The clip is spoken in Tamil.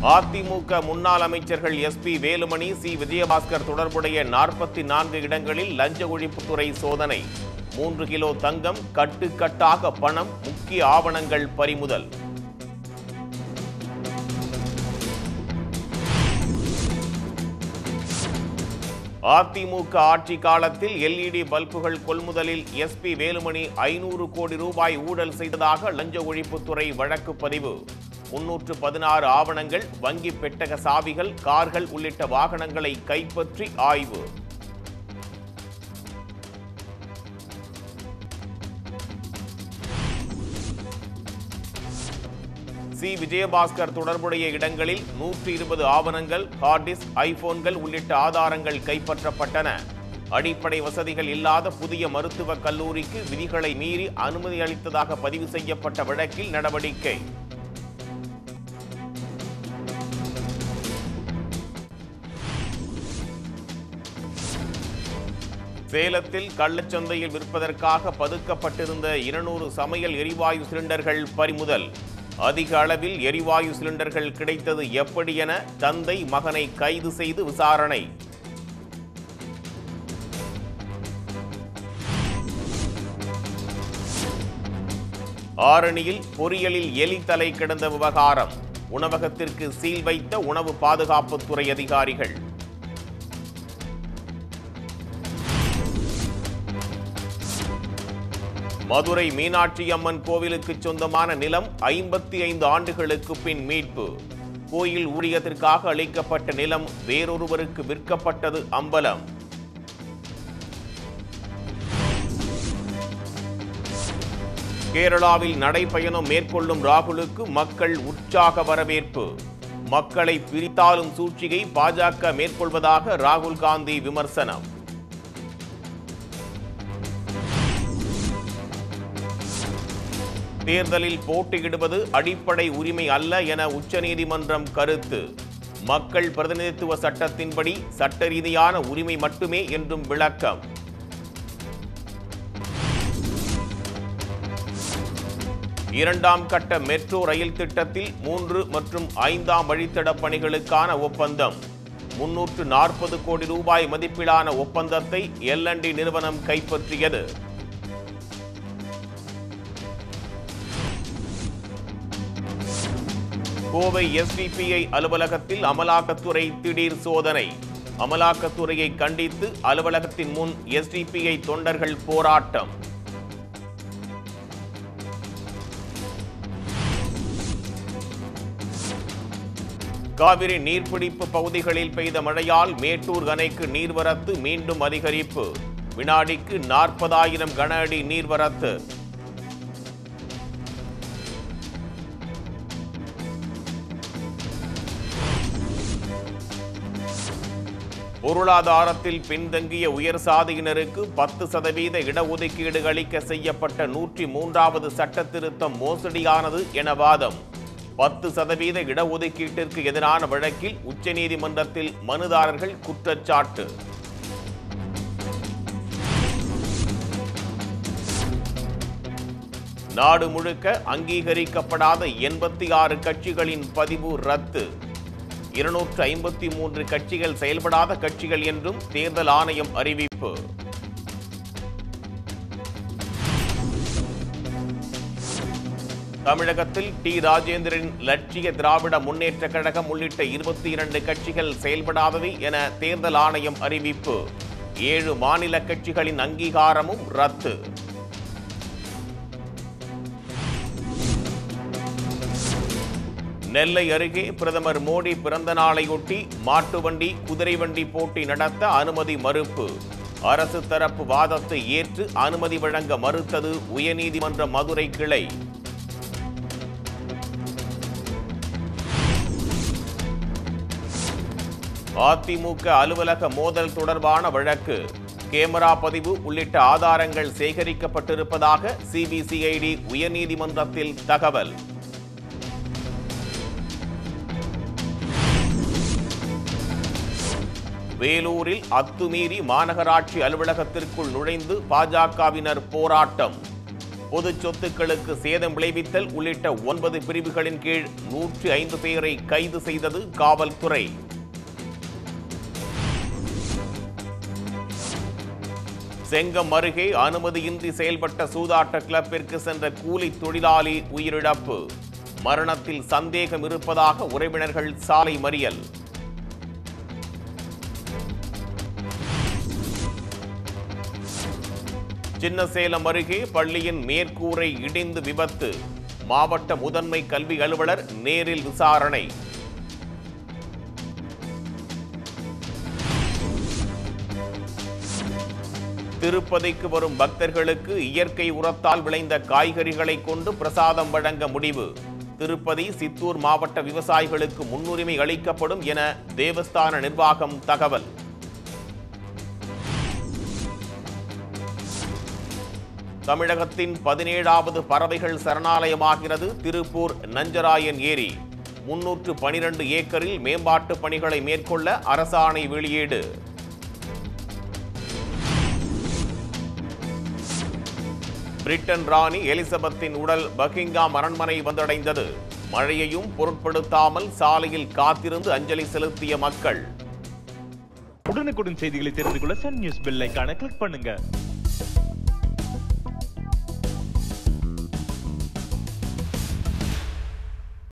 அதிமுக முன்னாள் அமைச்சர்கள் எஸ்பி வேலுமணி சி விஜயபாஸ்கர் தொடர்புடைய நாற்பத்தி நான்கு இடங்களில் லஞ்ச ஒழிப்புத்துறை சோதனை மூன்று கிலோ தங்கம் கட்டுக்கட்டாக பணம் முக்கிய ஆவணங்கள் பறிமுதல் அதிமுக ஆட்சி காலத்தில் எல்இடி பல்புகள் கொள்முதலில் எஸ்பி வேலுமணி ஐநூறு கோடி ரூபாய் ஊழல் செய்ததாக லஞ்ச ஒழிப்புத்துறை வழக்கு பதிவு முன்னூற்று பதினாறு ஆவணங்கள் வங்கி பெட்டக சாவிகள் கார்கள் உள்ளிட்ட வாகனங்களை கைப்பற்றி ஆய்வு சி விஜயபாஸ்கர் தொடர்புடைய இடங்களில் நூற்றி இருபது ஆவணங்கள் ஹார்ட் டிஸ்க் ஐபோன்கள் உள்ளிட்ட ஆதாரங்கள் கைப்பற்றப்பட்டன அடிப்படை வசதிகள் இல்லாத புதிய மருத்துவக் கல்லூரிக்கு விதிகளை மீறி அனுமதி அளித்ததாக பதிவு செய்யப்பட்ட வழக்கில் நடவடிக்கை சேலத்தில் கள்ளச்சந்தையில் விற்பதற்காக பதுக்கப்பட்டிருந்த இருநூறு சமையல் எரிவாயு சிலிண்டர்கள் பறிமுதல் அதிக அளவில் எரிவாயு சிலிண்டர்கள் கிடைத்தது எப்படி என தந்தை மகனை கைது செய்து விசாரணை ஆரணியில் பொரியலில் எலி தலை கிடந்த விவகாரம் உணவகத்திற்கு சீல் வைத்த உணவு பாதுகாப்புத்துறை அதிகாரிகள் மதுரை மீனாட்சி அம்மன் கோவிலுக்கு சொந்தமான நிலம் ஐம்பத்தி ஐந்து ஆண்டுகளுக்கு பின் மீட்பு கோயில் ஊழியத்திற்காக அளிக்கப்பட்ட நிலம் வேறொருவருக்கு விற்கப்பட்டது அம்பலம் கேரளாவில் நடைபயணம் மேற்கொள்ளும் ராகுலுக்கு மக்கள் உற்சாக வரவேற்பு மக்களை பிரித்தாலும் சூழ்ச்சியை பாஜக மேற்கொள்வதாக ராகுல் காந்தி விமர்சனம் தேர்தலில் போட்டியிடுவது அடிப்படை உரிமை அல்ல என உச்சநீதிமன்றம் கருத்து மக்கள் பிரதிநிதித்துவ சட்டத்தின்படி சட்ட ரீதியான உரிமை மட்டுமே என்றும் விளக்கம் இரண்டாம் கட்ட மெட்ரோ ரயில் திட்டத்தில் மூன்று மற்றும் ஐந்தாம் வழித்தட பணிகளுக்கான ஒப்பந்தம் முன்னூற்று நாற்பது கோடி ரூபாய் மதிப்பிலான ஒப்பந்தத்தை எல்என்டி நிறுவனம் கைப்பற்றியது கோவை எஸ்டிபிஐ அலுவலகத்தில் அமலாக்கத்துறை திடீர் சோதனை அமலாக்கத்துறையை கண்டித்து அலுவலகத்தின் முன் எஸ்டிபிஐ தொண்டர்கள் போராட்டம் காவிரி நீர்பிடிப்பு பகுதிகளில் பெய்த மழையால் மேட்டூர் அணைக்கு நீர்வரத்து மீண்டும் அதிகரிப்பு வினாடிக்கு நாற்பதாயிரம் கன அடி நீர்வரத்து பொருளாதாரத்தில் பின்தங்கிய உயர் சாதியினருக்கு பத்து சதவீத இடஒதுக்கீடு அளிக்க செய்யப்பட்ட நூற்றி மூன்றாவது சட்ட திருத்தம் மோசடியானது என வாதம் பத்து சதவீத இடஒதுக்கீட்டிற்கு எதிரான வழக்கில் உச்சநீதிமன்றத்தில் மனுதாரர்கள் குற்றச்சாட்டு நாடு முழுக்க அங்கீகரிக்கப்படாத எண்பத்தி ஆறு கட்சிகளின் பதிவு ரத்து இருநூற்று ஐம்பத்தி மூன்று கட்சிகள் செயல்படாத கட்சிகள் என்றும் தேர்தல் ஆணையம் அறிவிப்பு தமிழகத்தில் டி ராஜேந்திரன் லட்சிய திராவிட முன்னேற்ற கழகம் உள்ளிட்ட இருபத்தி இரண்டு கட்சிகள் செயல்படாதவை என தேர்தல் ஆணையம் அறிவிப்பு ஏழு மாநில கட்சிகளின் அங்கீகாரமும் ரத்து நெல்லை அருகே பிரதமர் மோடி பிறந்த நாளையொட்டி மாட்டு வண்டி குதிரை வண்டி போட்டி நடத்த அனுமதி மறுப்பு அரசு தரப்பு வாதத்தை ஏற்று அனுமதி வழங்க மறுத்தது உயர்நீதிமன்ற மதுரை கிளை அதிமுக அலுவலக மோதல் தொடர்பான வழக்கு கேமரா பதிவு உள்ளிட்ட ஆதாரங்கள் சேகரிக்கப்பட்டிருப்பதாக சிபிசிஐடி உயர்நீதிமன்றத்தில் தகவல் வேலூரில் அத்துமீறி மாநகராட்சி அலுவலகத்திற்குள் நுழைந்து பாஜகவினர் போராட்டம் பொது சொத்துக்களுக்கு சேதம் விளைவித்தல் உள்ளிட்ட ஒன்பது பிரிவுகளின் கீழ் நூற்றி ஐந்து பேரை கைது செய்தது காவல்துறை செங்கம் அருகே அனுமதியின்றி செயல்பட்ட சூதாட்ட கிளப்பிற்கு சென்ற கூலி தொழிலாளி உயிரிழப்பு மரணத்தில் சந்தேகம் இருப்பதாக உறவினர்கள் சாலை மறியல் சின்னசேலம் அருகே பள்ளியின் மேற்கூரை இடிந்து விபத்து மாவட்ட முதன்மை கல்வி அலுவலர் நேரில் விசாரணை திருப்பதிக்கு வரும் பக்தர்களுக்கு இயற்கை உரத்தால் விளைந்த காய்கறிகளை கொண்டு பிரசாதம் வழங்க முடிவு திருப்பதி சித்தூர் மாவட்ட விவசாயிகளுக்கு முன்னுரிமை அளிக்கப்படும் என தேவஸ்தான நிர்வாகம் தகவல் தமிழகத்தின் பதினேழாவது பறவைகள் சரணாலயமாகிறது திருப்பூர் நஞ்சராயன் ஏரி முன்னூற்று பனிரெண்டு ஏக்கரில் மேம்பாட்டு பணிகளை மேற்கொள்ள அரசாணை வெளியீடு பிரிட்டன் ராணி எலிசபெத்தின் உடல் பக்கிங்காம் அரண்மனை வந்தடைந்தது மழையையும் பொருட்படுத்தாமல் சாலையில் காத்திருந்து அஞ்சலி செலுத்திய மக்கள் உடனுக்குடன் செய்திகளை தெரிந்து கொள்ள சன் நியூஸ் பெல் ஐகானை கிளிக் பண்ணுங்க